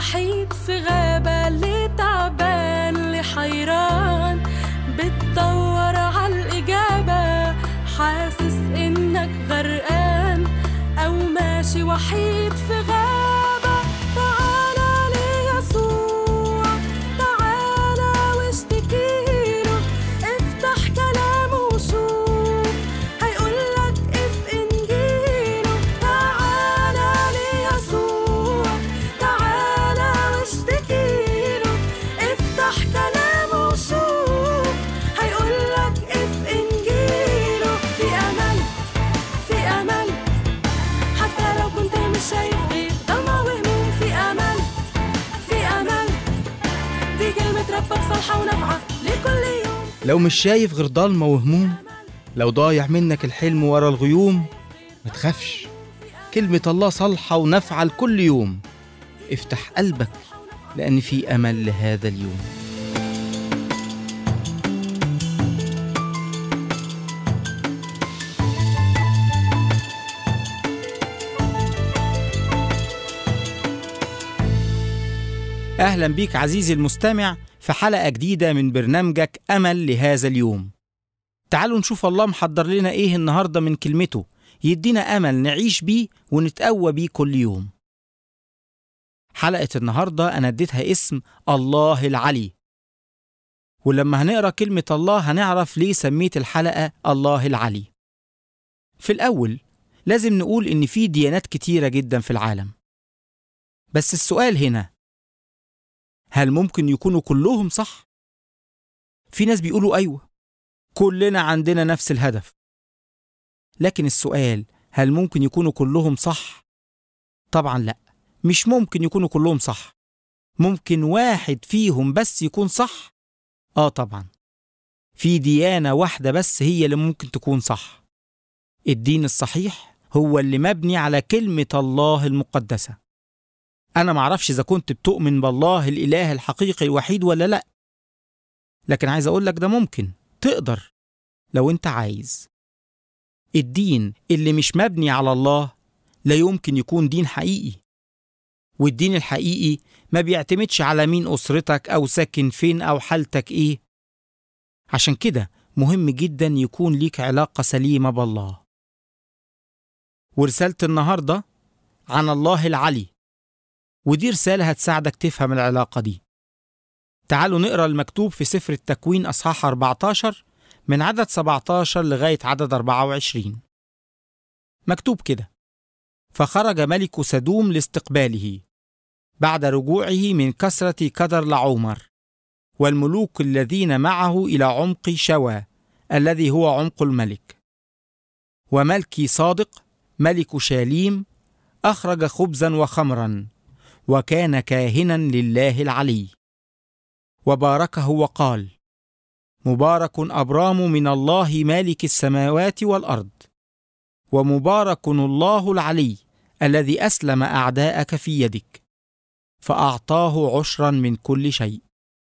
وحيد في غابة اللي تعبان اللي حيران بتدور عالإجابة حاسس إنك غرقان أو ماشي وحيد في غابة تعالى ليسوع تعالى واشتكيله افتح كلامه وشوف هيقولك اف انجيله تعالى ليسوع تعالى واشتكيله افتح كلامه وشوف هيقولك اف انجيله في امل في امل حتى لو كنت مش شايف غير ضلمة وهموم في امل في امل دي كلمة ربك صالحة ونافعة لكل يوم لو مش شايف غير ضلمة وهموم لو ضايع منك الحلم ورا الغيوم ما تخافش كلمة الله صالحة ونافعة لكل يوم افتح قلبك لأن في أمل لهذا اليوم أهلا بيك عزيزي المستمع في حلقة جديدة من برنامجك أمل لهذا اليوم تعالوا نشوف الله محضر لنا إيه النهاردة من كلمته يدينا أمل نعيش بيه ونتقوى بيه كل يوم حلقة النهاردة أنا اديتها اسم الله العلي ولما هنقرأ كلمة الله هنعرف ليه سميت الحلقة الله العلي في الأول لازم نقول إن في ديانات كتيرة جدا في العالم بس السؤال هنا هل ممكن يكونوا كلهم صح؟ في ناس بيقولوا أيوة كلنا عندنا نفس الهدف لكن السؤال هل ممكن يكونوا كلهم صح؟ طبعا لا مش ممكن يكونوا كلهم صح ممكن واحد فيهم بس يكون صح آه طبعا في ديانة واحدة بس هي اللي ممكن تكون صح الدين الصحيح هو اللي مبني على كلمة الله المقدسة أنا معرفش إذا كنت بتؤمن بالله الإله الحقيقي الوحيد ولا لأ لكن عايز أقول لك ده ممكن تقدر لو أنت عايز الدين اللي مش مبني على الله لا يمكن يكون دين حقيقي والدين الحقيقي ما بيعتمدش على مين أسرتك أو ساكن فين أو حالتك إيه عشان كده مهم جدا يكون ليك علاقة سليمة بالله ورسالة النهاردة عن الله العلي ودي رسالة هتساعدك تفهم العلاقة دي تعالوا نقرأ المكتوب في سفر التكوين أصحاح 14 من عدد 17 لغاية عدد 24 مكتوب كده فخرج ملك سدوم لاستقباله بعد رجوعه من كثرة كدر لعومر والملوك الذين معه إلى عمق شوى الذي هو عمق الملك وملكي صادق ملك شاليم أخرج خبزا وخمرا وكان كاهنا لله العلي وباركه وقال مبارك ابرام من الله مالك السماوات والارض ومبارك الله العلي الذي اسلم اعداءك في يدك فاعطاه عشرا من كل شيء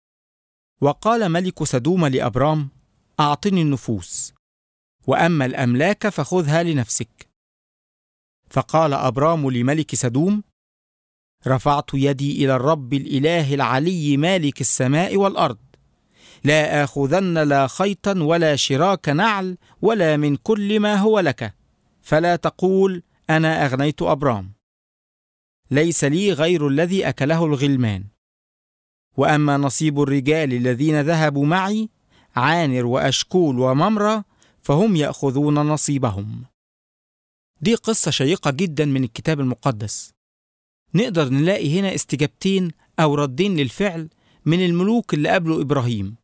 وقال ملك سدوم لابرام اعطني النفوس واما الاملاك فخذها لنفسك فقال ابرام لملك سدوم رفعت يدي الى الرب الاله العلي مالك السماء والارض لا اخذن لا خيطا ولا شراك نعل ولا من كل ما هو لك فلا تقول انا اغنيت ابرام ليس لي غير الذي اكله الغلمان واما نصيب الرجال الذين ذهبوا معي عانر واشكول وممره فهم ياخذون نصيبهم دي قصه شيقه جدا من الكتاب المقدس نقدر نلاقي هنا استجابتين أو ردين للفعل من الملوك اللي قابلوا إبراهيم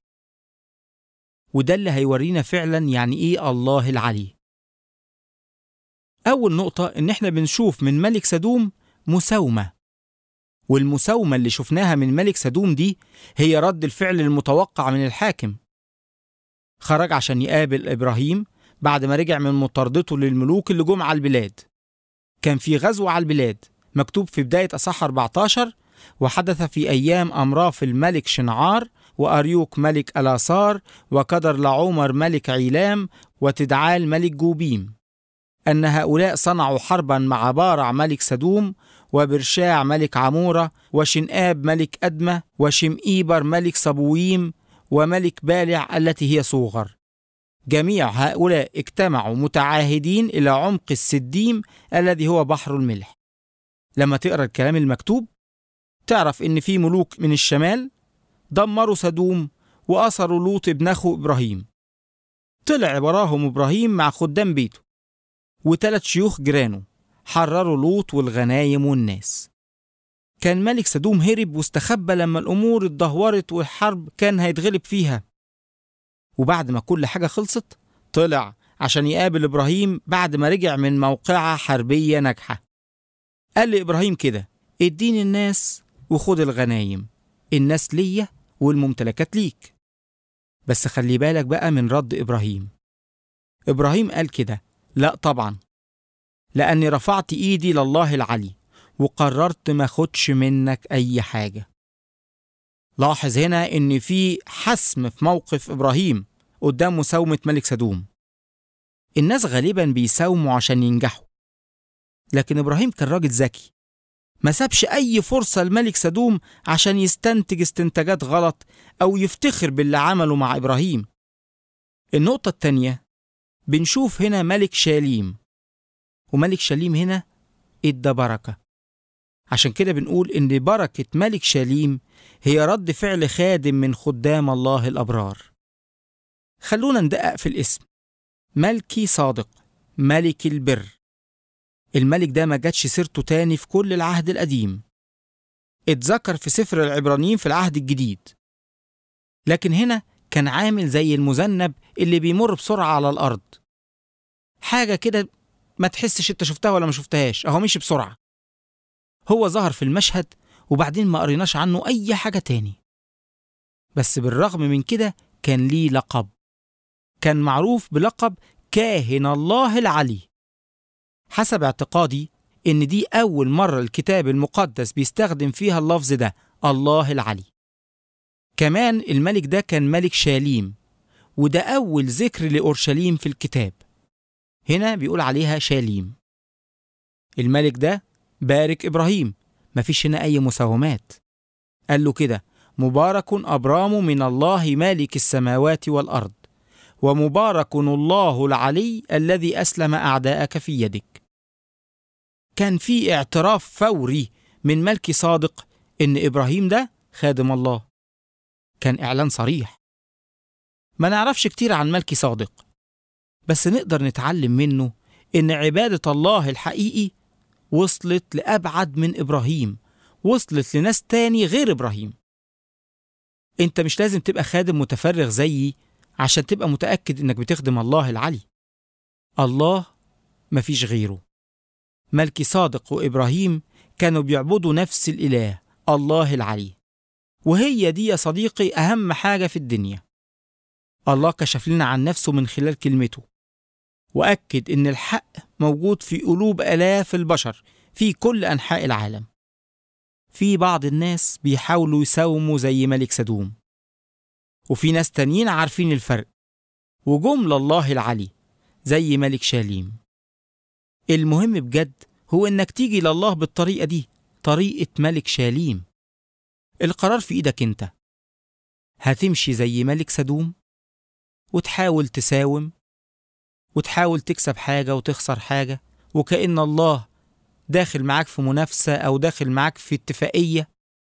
وده اللي هيورينا فعلا يعني إيه الله العلي أول نقطة إن إحنا بنشوف من ملك سدوم مساومة والمساومة اللي شفناها من ملك سدوم دي هي رد الفعل المتوقع من الحاكم خرج عشان يقابل إبراهيم بعد ما رجع من مطاردته للملوك اللي جم على البلاد كان في غزو على البلاد مكتوب في بداية أصح 14 وحدث في أيام أمراف الملك شنعار وأريوك ملك ألاصار وكدر لعومر ملك عيلام وتدعال ملك جوبيم أن هؤلاء صنعوا حربا مع بارع ملك سدوم وبرشاع ملك عمورة وشنآب ملك أدمة وشمئيبر ملك صبويم وملك بالع التي هي صوغر جميع هؤلاء اجتمعوا متعاهدين إلى عمق السديم الذي هو بحر الملح لما تقرأ الكلام المكتوب تعرف إن في ملوك من الشمال دمروا سدوم وأسروا لوط ابن أخو إبراهيم طلع وراهم إبراهيم مع خدام بيته وثلاث شيوخ جيرانه حرروا لوط والغنايم والناس كان ملك سدوم هرب واستخبى لما الأمور اتدهورت والحرب كان هيتغلب فيها وبعد ما كل حاجة خلصت طلع عشان يقابل إبراهيم بعد ما رجع من موقعة حربية ناجحة قال لإبراهيم كده اديني الناس وخد الغنايم الناس ليا والممتلكات ليك بس خلي بالك بقى من رد إبراهيم إبراهيم قال كده لا طبعا لأني رفعت إيدي لله العلي وقررت ما خدش منك أي حاجة لاحظ هنا إن في حسم في موقف إبراهيم قدام مساومة ملك سدوم الناس غالبا بيساوموا عشان ينجحوا لكن إبراهيم كان راجل ذكي ما سابش أي فرصة لملك سدوم عشان يستنتج استنتاجات غلط أو يفتخر باللي عمله مع إبراهيم النقطة التانية بنشوف هنا ملك شاليم وملك شاليم هنا ادى بركة عشان كده بنقول إن بركة ملك شاليم هي رد فعل خادم من خدام الله الأبرار خلونا ندقق في الاسم ملكي صادق ملك البر الملك ده ما جاتش سيرته تاني في كل العهد القديم اتذكر في سفر العبرانيين في العهد الجديد لكن هنا كان عامل زي المذنب اللي بيمر بسرعة على الأرض حاجة كده ما تحسش انت شفتها ولا ما شفتهاش اهو مشي بسرعة هو ظهر في المشهد وبعدين ما قريناش عنه أي حاجة تاني بس بالرغم من كده كان ليه لقب كان معروف بلقب كاهن الله العلي حسب اعتقادي إن دي أول مرة الكتاب المقدس بيستخدم فيها اللفظ ده الله العلي كمان الملك ده كان ملك شاليم وده أول ذكر لأورشليم في الكتاب هنا بيقول عليها شاليم الملك ده بارك إبراهيم مفيش هنا أي مساومات قال له كده مبارك أبرام من الله مالك السماوات والأرض ومبارك الله العلي الذي أسلم أعداءك في يدك كان في اعتراف فوري من ملكي صادق إن إبراهيم ده خادم الله كان إعلان صريح ما نعرفش كتير عن ملكي صادق بس نقدر نتعلم منه إن عبادة الله الحقيقي وصلت لأبعد من إبراهيم وصلت لناس تاني غير إبراهيم أنت مش لازم تبقى خادم متفرغ زيي عشان تبقى متأكد إنك بتخدم الله العلي الله مفيش غيره ملكي صادق وإبراهيم كانوا بيعبدوا نفس الإله الله العلي وهي دي يا صديقي أهم حاجة في الدنيا الله كشف لنا عن نفسه من خلال كلمته وأكد إن الحق موجود في قلوب آلاف البشر في كل أنحاء العالم في بعض الناس بيحاولوا يساوموا زي ملك سدوم وفي ناس تانيين عارفين الفرق وجم لله العلي زي ملك شاليم المهم بجد هو إنك تيجي لله بالطريقة دي طريقة ملك شاليم القرار في إيدك أنت هتمشي زي ملك سدوم وتحاول تساوم وتحاول تكسب حاجة وتخسر حاجة وكأن الله داخل معاك في منافسة أو داخل معاك في اتفاقية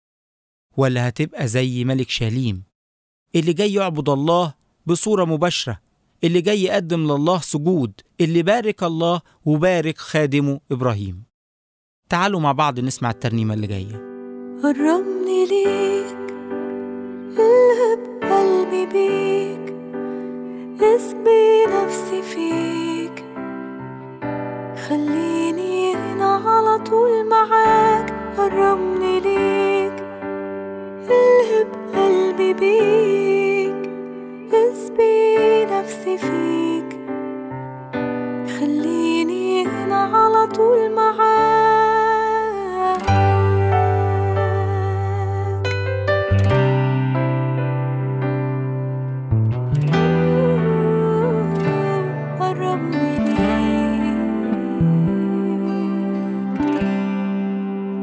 ولا هتبقى زي ملك شاليم اللي جاي يعبد الله بصورة مباشرة اللي جاي يقدم لله سجود اللي بارك الله وبارك خادمه إبراهيم تعالوا مع بعض نسمع الترنيمة اللي جاية قربني ليك الهب قلبي بيك اسبي نفسي فيك خليني هنا على طول معاك قربني ليك الهب قلبي بيك اسبي نفسي فيك خليني هنا على طول معاك قربني ليك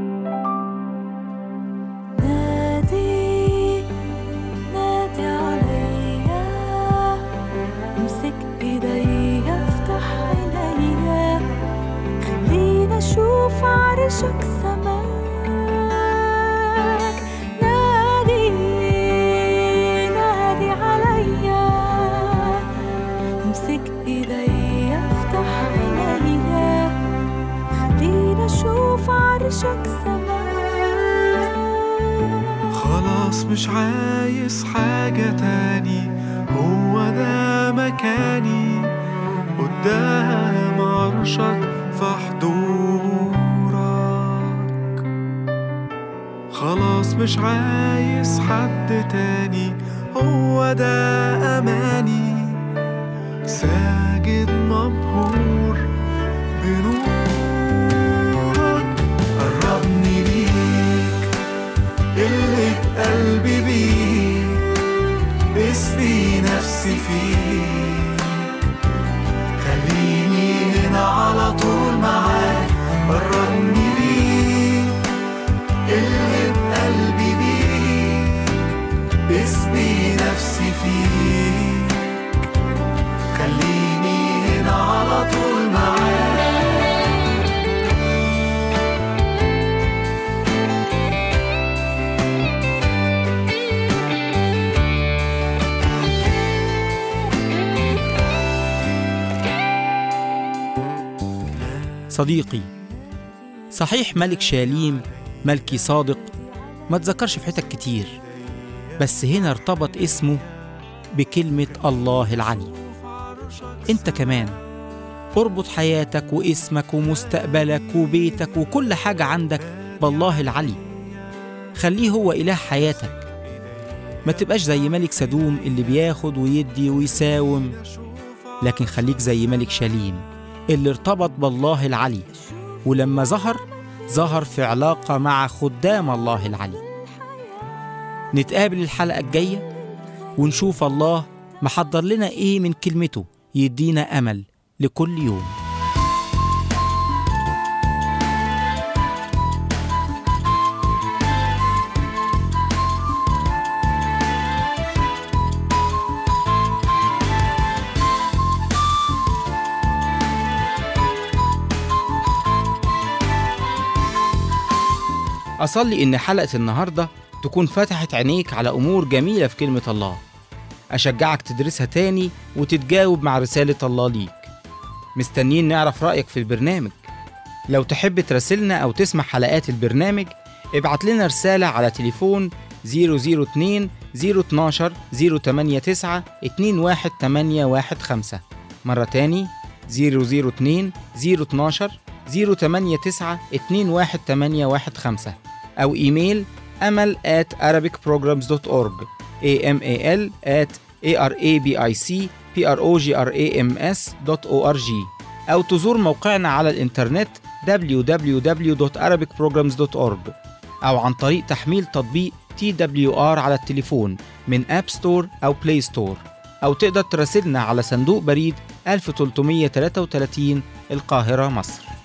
عرشك سماك نادي نادي عليا امسك ايدي افتح عينيا خلينا اشوف عرشك سماك خلاص مش عايز حاجة تاني هو ده مكاني قدام عرشك في حضورك خلاص مش عايز حد تاني هو ده أماني ساجد مبهور بنورك قربني ليك اللي بقلبي بيك اسقي نفسي فيك خليني هنا على طول معاك قربني ليك اللي بقلبي بيك اسقي نفسي فيك خليني هنا على طول معاك صديقي صحيح ملك شاليم ملكي صادق ما تذكرش في حتت كتير بس هنا ارتبط اسمه بكلمة الله العلي انت كمان اربط حياتك واسمك ومستقبلك وبيتك وكل حاجة عندك بالله العلي خليه هو إله حياتك ما تبقاش زي ملك سدوم اللي بياخد ويدي ويساوم لكن خليك زي ملك شاليم اللي ارتبط بالله العلي ولما ظهر ظهر في علاقة مع خدام الله العلي نتقابل الحلقة الجاية ونشوف الله محضر لنا ايه من كلمته يدينا أمل لكل يوم أصلي إن حلقة النهاردة تكون فتحت عينيك على أمور جميلة في كلمة الله أشجعك تدرسها تاني وتتجاوب مع رسالة الله ليك مستنيين نعرف رأيك في البرنامج لو تحب تراسلنا أو تسمع حلقات البرنامج ابعت لنا رسالة على تليفون 002 012 089 21815 مرة تاني 002 012 089 21815 أو إيميل أمل at arabicprograms.org amal at arabicprograms.org أو تزور موقعنا على الإنترنت www.arabicprograms.org أو عن طريق تحميل تطبيق TWR على التليفون من أب ستور أو بلاي ستور أو تقدر تراسلنا على صندوق بريد 1333 القاهرة مصر